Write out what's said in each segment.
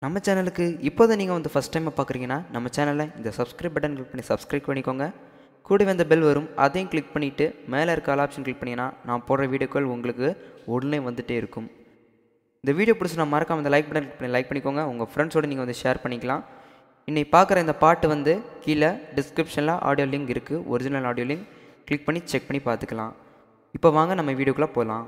நம்ம சேனலுக்கு இப்போ தான் நீங்கள் வந்து ஃபஸ்ட் டைம் பார்க்குறீங்கன்னா நம்ம சேனலை இந்த சப்ஸ்கிரைப் பட்டன் கிளிக் பண்ணி சப்ஸ்கிரைப் பண்ணிக்கோங்க கூடவே அந்த பெல் வரும் அதையும் கிளிக் பண்ணிவிட்டு மேலே இருக்க ஆல் ஆப்ஷன் கிளிக் பண்ணிங்கன்னா நான் போடுற வீடியோக்கள் உங்களுக்கு உடனே வந்துகிட்டே இருக்கும் இந்த வீடியோ பிடிச்சி நான் மறக்காம இந்த லைக் பட்டன் கிளிக் பண்ணி லைக் பண்ணிக்கோங்க உங்கள் ஃப்ரெண்ட்ஸோடு நீங்கள் வந்து ஷேர் பண்ணிக்கலாம் இன்னைக்கு பார்க்குற இந்த பாட்டு வந்து கீழே டிஸ்கிரிப்ஷனில் ஆடியோ லிங்க் இருக்குது ஒரிஜினல் ஆடியோ லிங்க் கிளிக் பண்ணி செக் பண்ணி பார்த்துக்கலாம் இப்போ வாங்க நம்ம வீடியோக்குள்ளே போகலாம்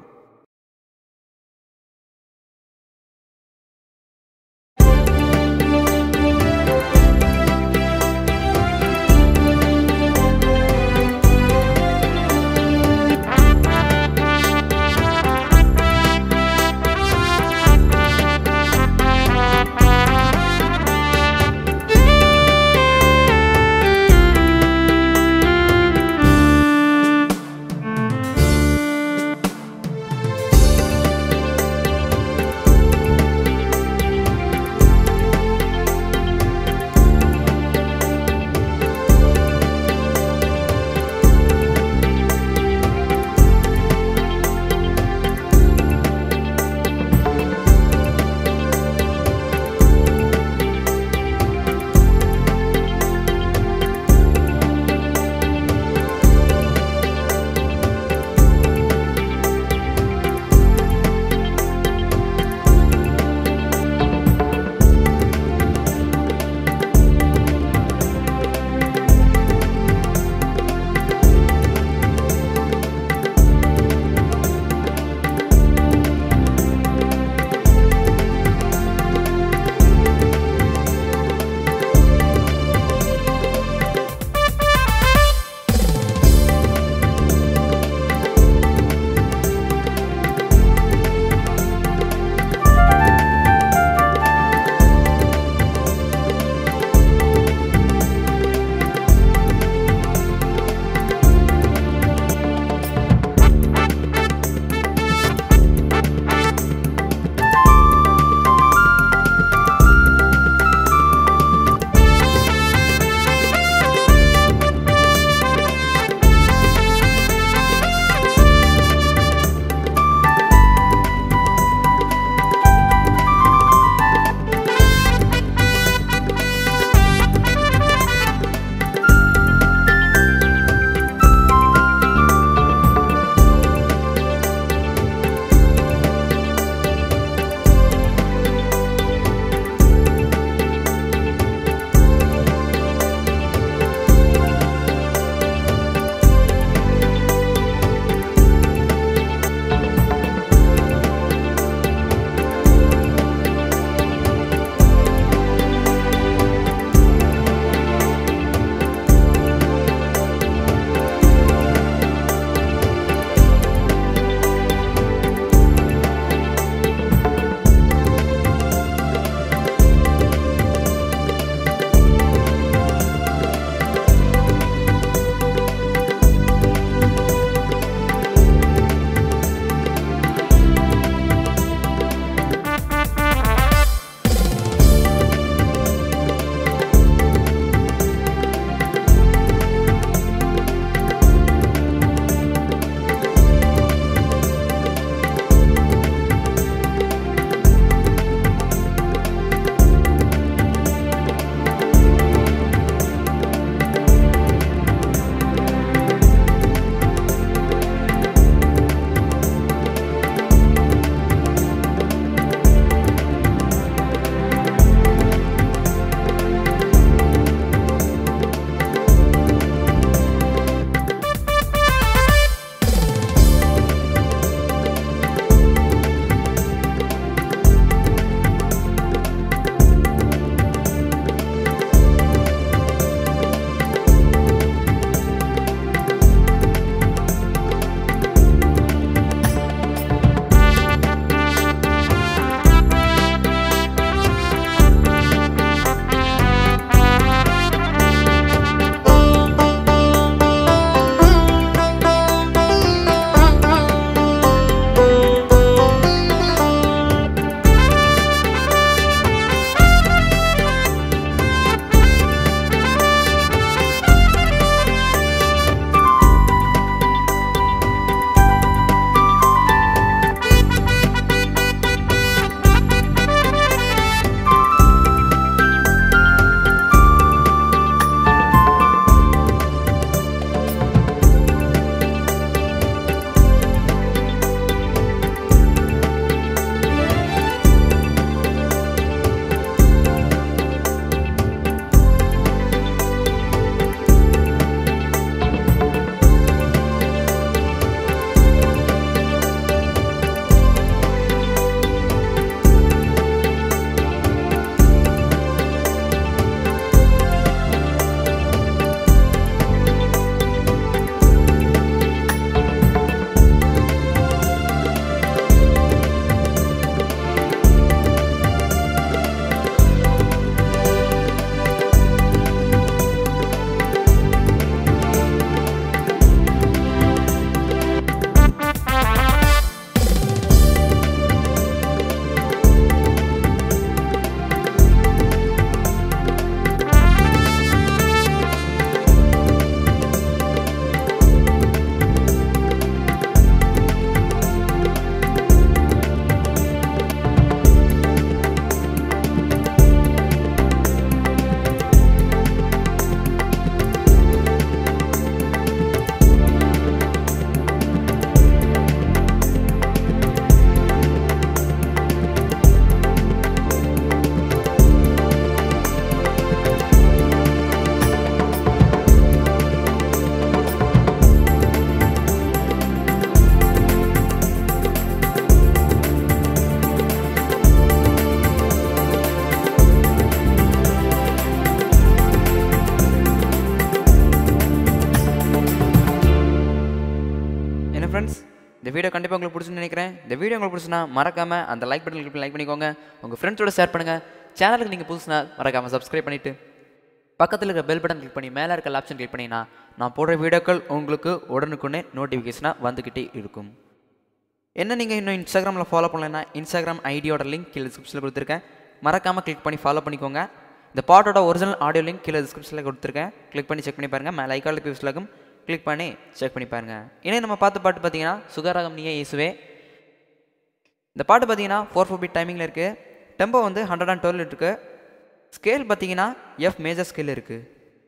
இந்த வீடியோ கண்டிப்பாக உங்களுக்கு பிடிச்சுன்னு நினைக்கிறேன் இந்த வீடியோ உங்களுக்கு பிடிச்சுன்னா மறக்காமல் அந்த லைக் பட்டன் கிளிக் லைக் பண்ணிக்கோங்க உங்கள் ஃப்ரெண்ட்ஸோட ஷேர் பண்ணுங்கள் சேனலுக்கு நீங்கள் புதுசுனா மறக்காமல் சப்ஸ்கிரைப் பண்ணிவிட்டு பக்கத்தில் இருக்க பெல் பட்டன் கிளிக் பண்ணி மேலே இருக்க ஆப்ஷன் கிளிக் பண்ணிங்கன்னா நான் போடுற வீடியோக்கள் உங்களுக்கு உடனுக்குடனே நோட்டிஃபிகேஷனாக வந்துக்கிட்டே இருக்கும் என்ன நீங்கள் இன்னும் இன்ஸ்டாகிராமில் ஃபாலோ பண்ணலைன்னா இன்ஸ்டாகிராம் ஐடியோட லிங்க் கீழே டிஸ்கிரிப்ஷனில் கொடுத்துருக்கேன் மறக்காமல் கிளிக் பண்ணி ஃபாலோ பண்ணிக்கோங்க இந்த பாட்டோட ஒரிஜினல் ஆடியோ லிங்க் கீழே டிஸ்கிரிப்ஷனில் கொடுத்துருக்கேன் கிளிக் பண்ணி செக் பண்ணி பாருங்கள் மேலே ஐக்கால் பியூஸ்லகம் கிளிக் பண்ணி செக் பண்ணி பாருங்கள் இனி நம்ம பார்த்த பாட்டு பார்த்தீங்கன்னா சுகராகம் நீயே இயேசுவே இந்த பாட்டு பார்த்தீங்கன்னா ஃபோர் ஃபோர் பீட் டைமிங்கில் இருக்குது டெம்போ வந்து ஹண்ட்ரட் அண்ட் டுவெல் இருக்குது ஸ்கேல் பார்த்தீங்கன்னா எஃப் மேஜர் ஸ்கேல் இருக்குது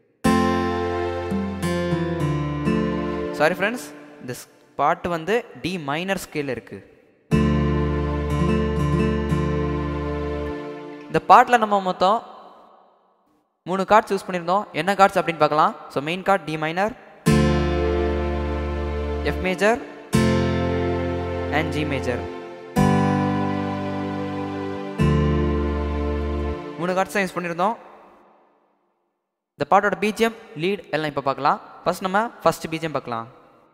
சாரி ஃப்ரெண்ட்ஸ் இந்த ஸ்- பாட்டு வந்து டி மைனர் ஸ்கேல் இருக்குது இந்த பாட்டில் நம்ம மொத்தம் மூணு கார்ட்ஸ் யூஸ் பண்ணியிருந்தோம் என்ன கார்ட்ஸ் அப்படின்னு பார்க்கலாம் so main chord D minor F major and G major மூணு கார்ட்ஸ் தான் யூஸ் பண்ணியிருந்தோம் இந்த பாட்டோட பிஜிஎம் லீட் எல்லாம் இப்போ பார்க்கலாம் ஃபர்ஸ்ட் நம்ம ஃபர்ஸ்ட் பிஜிஎம் பார்க்கலாம்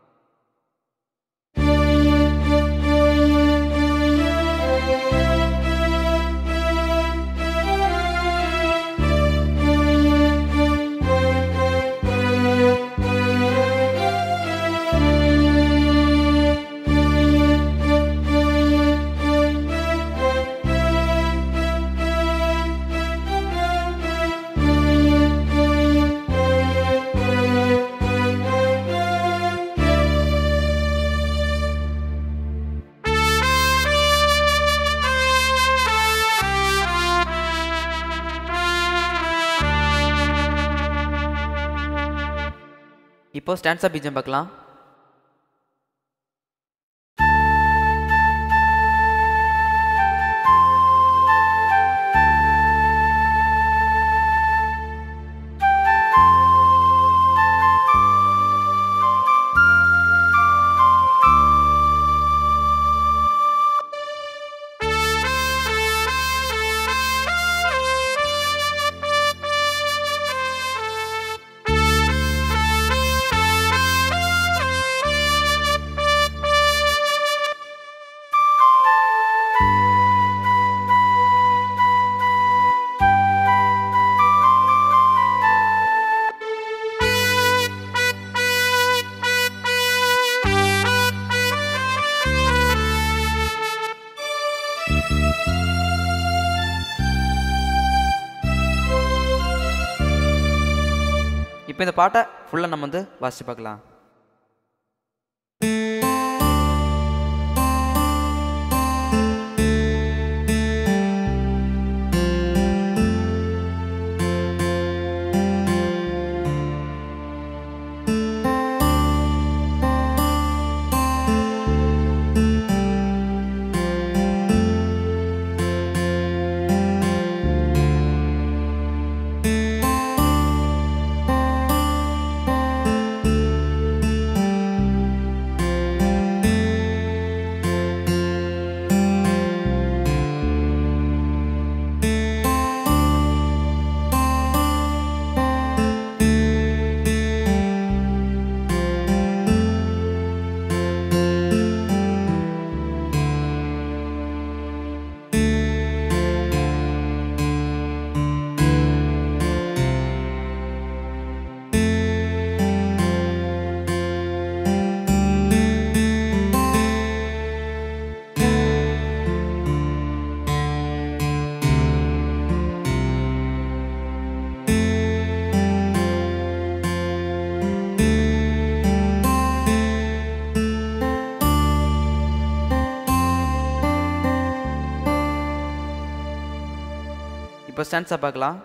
இப்போ ஸ்டான்ஸா பிஜிஎம் பார்க்கலாம் இப்போ இந்த பாட்டை ஃபுல்லாக நம்ம வந்து வாசிச்சு பார்க்கலாம் இப்போ ஸ்டான்ஸாக பார்க்கலாம்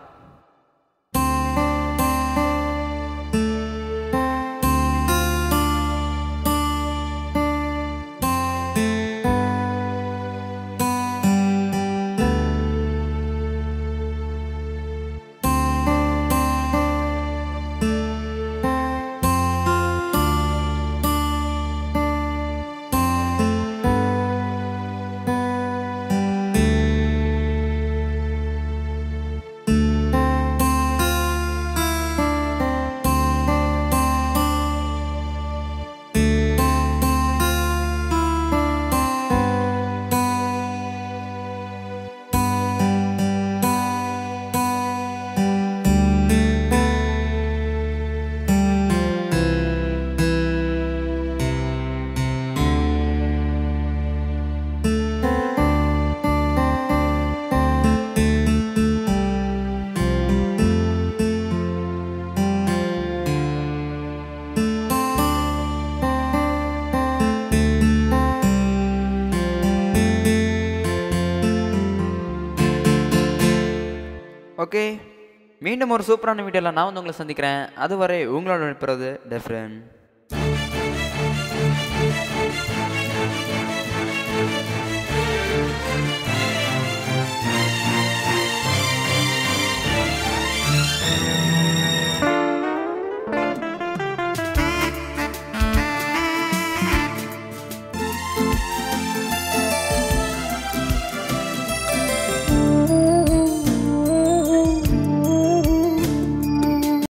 ஓகே மீண்டும் ஒரு சூப்பரான வீடியோவில் நான் வந்து உங்களை சந்திக்கிறேன் அதுவரை உங்களோட நிற்பது டெஃப்ரெண்ட்